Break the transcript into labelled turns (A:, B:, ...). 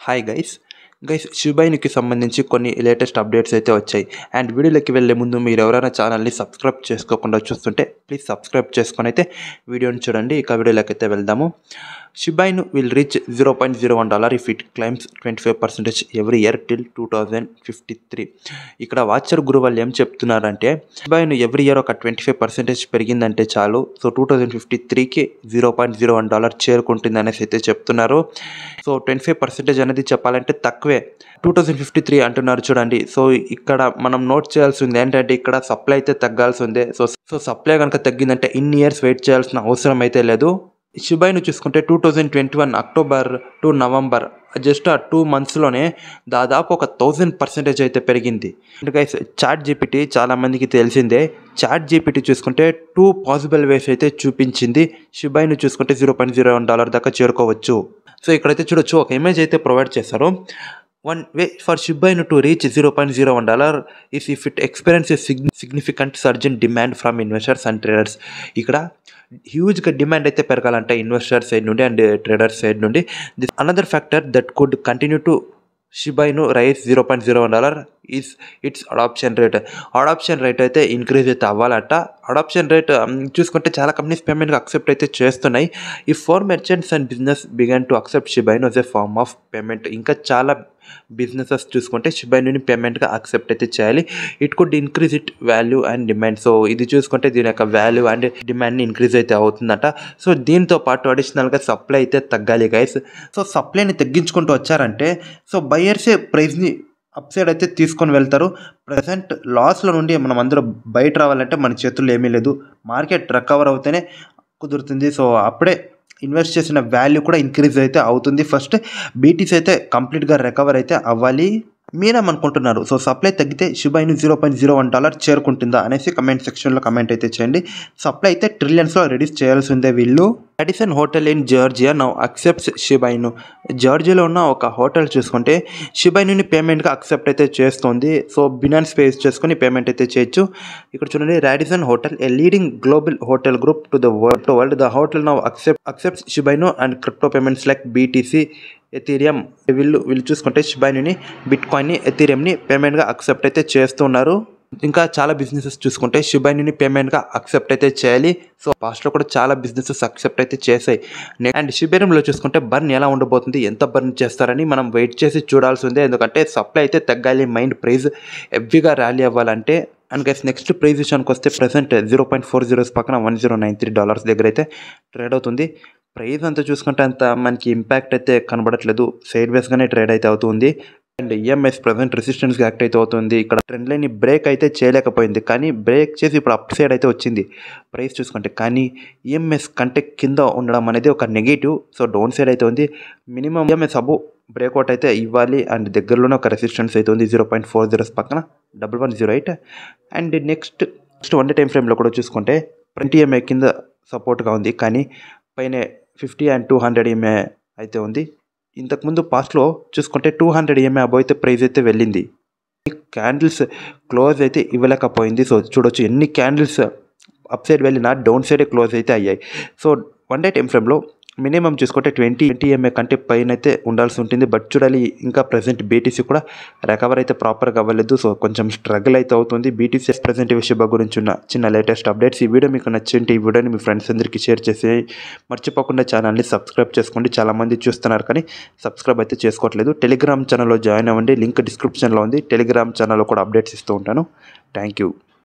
A: hi guys guys షిబైన్కి సంబంధించి కొన్ని latest updates అయితే వచ్చాయి అండ్ వీడియోలోకి వెళ్ళే ముందు మీరు ఎవరైనా ఛానల్ని సబ్స్క్రైబ్ చేసుకోకుండా చూస్తుంటే ప్లీజ్ సబ్స్క్రైబ్ చేసుకొని అయితే వీడియోని చూడండి ఇక వీడియోలోకి అయితే వెళ్దాము Shiba Inu will reach zero point zero one dollar if it climbs twenty five percentage every year till two thousand fifty three ఇక్కడ వాచర్ గురు వాళ్ళు ఏం చెప్తున్నారంటే షిబైన్ ఎవ్రీ ఇయర్ ఒక ట్వంటీ ఫైవ్ పర్సెంటేజ్ పెరిగిందంటే చాలు సో టూ థౌజండ్ ఫిఫ్టీ త్రీకి zero point zero one dollar చేరుకుంటుంది అనేసి అయితే చెప్తున్నారు సో ట్వంటీ ఫైవ్ పర్సెంటేజ్ అనేది చెప్పాలంటే తక్కువే టూ థౌజండ్ ఫిఫ్టీ త్రీ అంటున్నారు చూడండి సో ఇక్కడ మనం నోట్ చేయాల్సి ఉంది ఏంటంటే ఇక్కడ సప్లై అయితే తగ్గాల్సి ఉంది సో సో సప్లై కనుక తగ్గిందంటే ఇన్ని ఇయర్స్ వెయిట్ చేయాల్సిన అవసరం అయితే లేదు షిబైను చూసుకుంటే two thousand twenty one October to November just ఆ టూ మంత్స్లోనే దాదాపు ఒక థౌజండ్ పర్సెంటేజ్ అయితే పెరిగింది గైస్ చాట్ జీపీటీ చాలా మందికి తెలిసిందే చాట్ జీపీటీ చూసుకుంటే టూ పాసిబుల్ వేస్ అయితే చూపించింది షిబైను చూసుకుంటే zero point zero one dollar దాకా చేరుకోవచ్చు సో ఇక్కడైతే చూడొచ్చు ఒక ఇమేజ్ అయితే ప్రొవైడ్ చేస్తారు one way for Shiba Inu to reach zero point zero one dollar is if it experience significant surge in demand from investors and traders ఇక్కడ హ్యూజ్గా డిమాండ్ అయితే పెరగాలంటే ఇన్వెస్టర్ సైడ్ నుండి అండ్ ట్రేడర్స్ సైడ్ నుండి this another factor that could continue to Shiba Inu rise zero point zero one dollar is its adoption rate adoption rate అయితే increase అయితే అవ్వాలట adoption rate చూసుకుంటే చాలా కంపెనీస్ పేమెంట్గా అక్సెప్ట్ అయితే చేస్తున్నాయి ఈ four merchants and business began to accept Shiba Inu was a form of payment ఇంకా చాలా బిజినెసెస్ చూసుకుంటే షిబైనుని పేమెంట్గా అక్సెప్ట్ అయితే చేయాలి it could increase it value and demand so ఇది చూసుకుంటే దీని యొక్క వాల్యూ అండ్ డిమాండ్ని ఇంక్రీజ్ అయితే అవుతుందట సో దీంతో పాటు అడిషనల్గా సప్లై అయితే తగ్గాలి గైస్ సో సప్లైని తగ్గించుకుంటూ వచ్చారంటే సో బయర్సే ప్రైస్ని అప్ సైడ్ అయితే తీసుకొని వెళ్తారు ప్రజెంట్ లాస్లో నుండి మనం అందరూ బయట రావాలంటే మన చేతుల్లో ఏమీ లేదు మార్కెట్ రికవర్ అవుతేనే కుదురుతుంది సో అప్పుడే ఇన్వెస్ట్ చేసిన వాల్యూ కూడా ఇంక్రీజ్ అయితే అవుతుంది ఫస్ట్ బీటీస్ అయితే కంప్లీట్గా రికవర్ అయితే అవ్వాలి మీరేమనుకుంటున్నారు సో సప్లై తగ్గితే Shiba Inu zero point zero one dollar చేరుకుంటుందా అనేసి కమెంట్ సెక్షన్లో కమెంట్ అయితే చేయండి సప్లై అయితే ట్రిలియన్స్లో రెడ్యూస్ చేయాల్సి ఉందే వీళ్ళు Addison hotel in Georgia now accepts Shiba Inu జార్జియాలో ఉన్న ఒక హోటల్ చూసుకుంటే షిబైనుని పేమెంట్గా అక్సెప్ట్ అయితే చేస్తుంది సో బినాన్స్ పేస్ చేసుకొని పేమెంట్ అయితే చేయొచ్చు ఇక్కడ చూడండి Radisson hotel a leading global hotel group to the world world the hotel now accept accepts Shiba Inu and crypto payments like BTC Ethereum వీళ్ళు వీళ్ళు చూసుకుంటే షిబైనుని బిట్ కాయిన్ని ఎథీరియంని పేమెంట్గా అక్సెప్ట్ అయితే చేస్తున్నారు ఇంకా చాలా బిజినెసెస్ చూసుకుంటే షిబైనుని పేమెంట్గా అక్సెప్ట్ అయితే చేయాలి సో పాస్ట్లో కూడా చాలా బిజినెసెస్ అక్సెప్ట్ అయితే చేసాయి అండ్ షిబైరంలో చూసుకుంటే బర్న్ ఎలా ఉండబోతుంది ఎంత బర్న్ చేస్తారని మనం వెయిట్ చేసి చూడాల్సి ఉంది ఎందుకంటే సప్లై అయితే తగ్గాలి మైండ్ ప్రైస్ హెవీగా ర్యాలీ అవ్వాలంటే అండ్ గైస్ నెక్స్ట్ ప్రైస్ విషయానికి వస్తే present zero point four zeros పక్కన one zero nine three dollars దగ్గర అయితే ట్రేడ్ అవుతుంది ప్రైస్ అంతా చూసుకుంటే అంత మనకి ఇంపాక్ట్ అయితే కనబడట్లేదు సైడ్ వేస్గానే ట్రేడ్ అయితే అవుతుంది and EMAs present resistance act అయితే అవుతుంది ఇక్కడ ట్రెండ్ లైన్ బ్రేక్ అయితే చేయలేకపోయింది కానీ బ్రేక్ చేసి ఇప్పుడు అప్ సైడ్ అయితే వచ్చింది ప్రైస్ చూసుకుంటే కానీ ఈఎంఎస్ కంటే కింద ఉండడం అనేది ఒక నెగిటివ్ సో డౌన్ సైడ్ అయితే ఉంది మినిమం ఈఎంఎస్ అబు బ్రేక్అవుట్ అయితే ఇవ్వాలి అండ్ దగ్గరలోనే ఒక రెసిస్టెన్స్ అయితే ఉంది జీరో పాయింట్ ఫోర్ జీరోస్ పక్కన double one zero eight and next next one day time ఫ్రేమ్లో కూడా చూసుకుంటే ట్వంటీ ఎంఏ కింద సపోర్ట్గా ఉంది కానీ పైన fifty and two hundred MA అయితే ఉంది ఇంతకుముందు పాస్ట్లో చూసుకుంటే టూ హండ్రెడ్ ఎంఏ అబో అయితే ప్రైస్ అయితే వెళ్ళింది క్యాండిల్స్ క్లోజ్ అయితే ఇవ్వలేకపోయింది సో చూడొచ్చు ఎన్ని క్యాండిల్స్ అప్ సైడ్ వెళ్ళినా డౌన్ సైడే క్లోజ్ అయితే అయ్యాయి సో వన్ డే టైం ఫ్రేమ్లో మినిమం చూసుకుంటే ట్వంటీ ట్వంటీ ఎంఏ కంటే పైన అయితే ఉండాల్సి ఉంటుంది బట్ చూడాలి ఇంకా ప్రజెంట్ బీటీసీ కూడా రికవర్ అయితే ప్రాపర్గా అవ్వలేదు సో కొంచెం స్ట్రగుల్ అయితే అవుతుంది బీటీసీ ప్రజెంట్ విషయం గురించి ఉన్న చిన్న లేటెస్ట్ అప్డేట్స్ ఈ వీడియో మీకు నచ్చింటే ఈ వీడియోని మీ ఫ్రెండ్స్ అందరికీ షేర్ చేసి మర్చిపోకుండా ఛానల్ని సబ్స్క్రైబ్ చేసుకోండి చాలామంది చూస్తున్నారు కానీ సబ్స్క్రైబ్ అయితే చేసుకోవట్లేదు టెలిగ్రామ్ ఛానల్లో జాయిన్ అవ్వండి లింక్ డిస్క్రిప్షన్లో ఉంది టెలిగ్రామ్ ఛానల్లో కూడా అప్డేట్స్ ఇస్తూ ఉంటాను థ్యాంక్ యూ